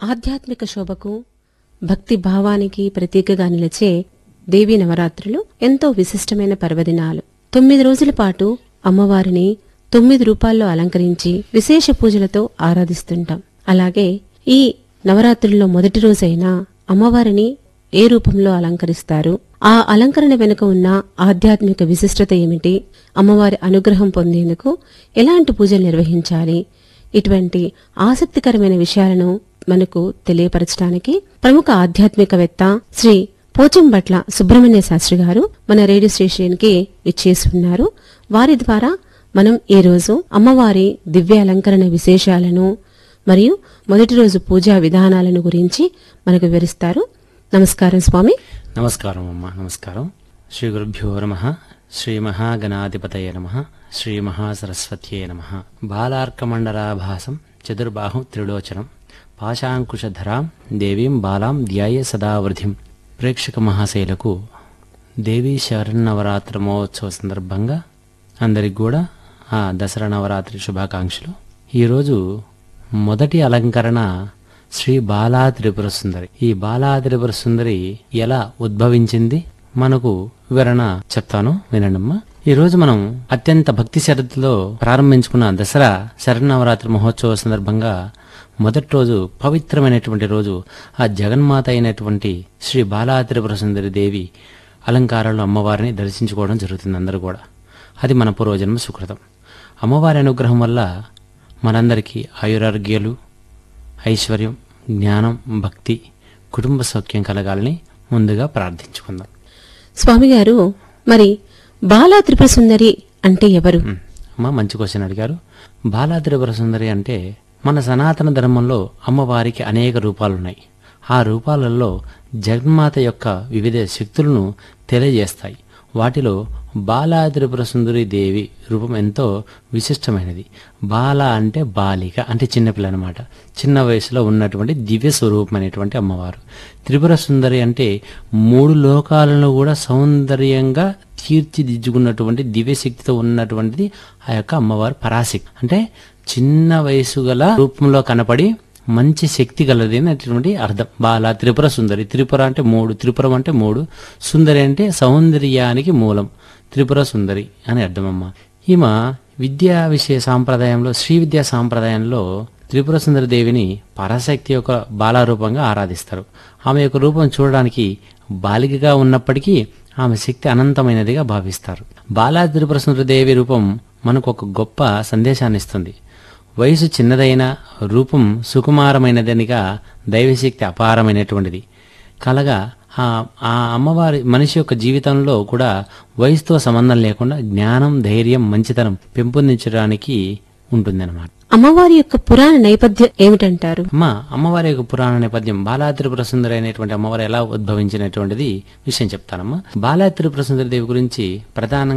ఆధ్యాత్మిక శోభకు భక్తి భావానికి ప్రతీకగా నిలిచే దేవీ నవరాత్రులు ఎంతో విశిష్టమైన పర్వదినాలు తొమ్మిది రోజుల పాటు అమ్మవారిని తొమ్మిది రూపాల్లో అలంకరించి విశేష పూజలతో ఆరాధిస్తుంటాం అలాగే ఈ నవరాత్రుల్లో మొదటి రోజైన అమ్మవారిని ఏ రూపంలో అలంకరిస్తారు ఆ అలంకరణ వెనుక ఉన్న ఆధ్యాత్మిక విశిష్టత ఏమిటి అమ్మవారి అనుగ్రహం పొందేందుకు ఎలాంటి పూజలు నిర్వహించాలి ఇటువంటి ఆసక్తికరమైన విషయాలను మనకు తెలియపరచడానికి ప్రముఖ ఆధ్యాత్మికవేత్త శ్రీ పోచంబట్ల సుబ్రహ్మణ్య శాస్త్రి గారు మన రేడియో స్టేషన్ కి ఇచ్చేసి ఉన్నారు వారి ద్వారా మనం ఈ రోజు అమ్మవారి దివ్య అలంకరణ విశేషాలను మరియు మొదటి రోజు పూజా విధానాలను గురించి మనకు వివరిస్తారు నమస్కారం స్వామి నమస్కారం అమ్మ నమస్కారం శ్రీ గురుభ్యో నమ శ్రీ మహాగణాధిపతయ నమ శ్రీ మహాసరస్వత్యే నమ బాలార్కమండలాభాసం చతుర్బాహు త్రిలోచనం పాశాంకుశధరాం దేవీం బాలాం ధ్యాయ సదావృధిం ప్రేక్షక మహాశైలకు దేవీ శరణవరాత్రి మహోత్సవ సందర్భంగా అందరికి కూడా ఆ దసరా నవరాత్రి శుభాకాంక్షలు ఈరోజు మొదటి అలంకరణ శ్రీ బాలా త్రిపుర సుందరి ఈ బాలా త్రిపుర సుందరి ఎలా ఉద్భవించింది మనకు వివరణ చెప్తాను వినండమ్మా ఈ రోజు మనం అత్యంత భక్తి శ్రద్ధలో ప్రారంభించుకున్న దసరా శరణవరాత్రి మహోత్సవ సందర్భంగా మొదటి రోజు పవిత్రమైనటువంటి రోజు ఆ జగన్మాత అయినటువంటి శ్రీ బాలా త్రిపుర సుందరి దేవి అలంకారాలు అమ్మవారిని దర్శించుకోవడం జరుగుతుంది అందరూ కూడా అది మన పూర్వజన్మ సుకృతం అమ్మవారి అనుగ్రహం వల్ల మనందరికీ ఆయురారోగ్యాలు ఐశ్వర్యం జ్ఞానం భక్తి కుటుంబ సౌఖ్యం కలగాలని ముందుగా ప్రార్థించుకుందాం స్వామి గారు మరి బాలా త్రిపుర సుందరి అంటే ఎవరు ఉమ్, అమ్మ మంచి క్వశ్చన్ అడిగారు బాలా త్రిపుర సుందరి అంటే మన సనాతన ధర్మంలో అమ్మవారికి అనేక రూపాలున్నాయి ఆ రూపాలలో జగన్మాత యొక్క వివిధ శక్తులను తెలియజేస్తాయి వాటిలో బాలా త్రిపుర సుందరి దేవి రూపం ఎంతో విశిష్టమైనది బాల అంటే బాలిక అంటే చిన్నపిల్ల అనమాట చిన్న వయసులో ఉన్నటువంటి దివ్య స్వరూపమైనటువంటి అమ్మవారు త్రిపుర సుందరి అంటే మూడు లోకాలను కూడా సౌందర్యంగా తీర్చిదిద్దుకున్నటువంటి దివ్యశక్తితో ఉన్నటువంటిది ఆ యొక్క అమ్మవారు పరాశక్తి అంటే చిన్న వయసు గల రూపంలో కనపడి మంచి శక్తి గలది అనేటువంటి అర్థం బాల త్రిపుర సుందరి త్రిపుర అంటే మూడు త్రిపురం అంటే మూడు సుందరి అంటే సౌందర్యానికి మూలం త్రిపుర సుందరి అని అర్థమమ్మ ఈమె విద్యా విషయ సాంప్రదాయంలో శ్రీ విద్యా సాంప్రదాయంలో త్రిపుర సుందరి దేవిని పరాశక్తి యొక్క బాలారూపంగా ఆరాధిస్తారు ఆమె యొక్క రూపం చూడడానికి బాలికగా ఉన్నప్పటికీ ఆమె శక్తి అనంతమైనదిగా భావిస్తారు బాలా త్రిపుర సుందరి దేవి రూపం మనకు ఒక గొప్ప సందేశాన్ని ఇస్తుంది వయసు చిన్నదైన రూపం సుకుమారమైనదనిగా దైవశక్తి అపారమైనటువంటిది కలగా ఆ ఆ అమ్మవారి మనిషి యొక్క జీవితంలో కూడా వయసుతో సంబంధం లేకుండా జ్ఞానం ధైర్యం మంచితనం పెంపొందించడానికి ఉంటుందన్నమాట అమ్మవారి యొక్క పురాణ నేపథ్యం ఏమిటంటారు అమ్మ అమ్మవారి యొక్క పురాణ నేపథ్యం బాలా త్రిపుర సుందరి అనేటువంటి అమ్మవారు ఎలా ఉద్భవించినటువంటిది విషయం చెప్తానమ్మా బాలా త్రిపుర సుందరి దేవి గురించి ప్రధానంగా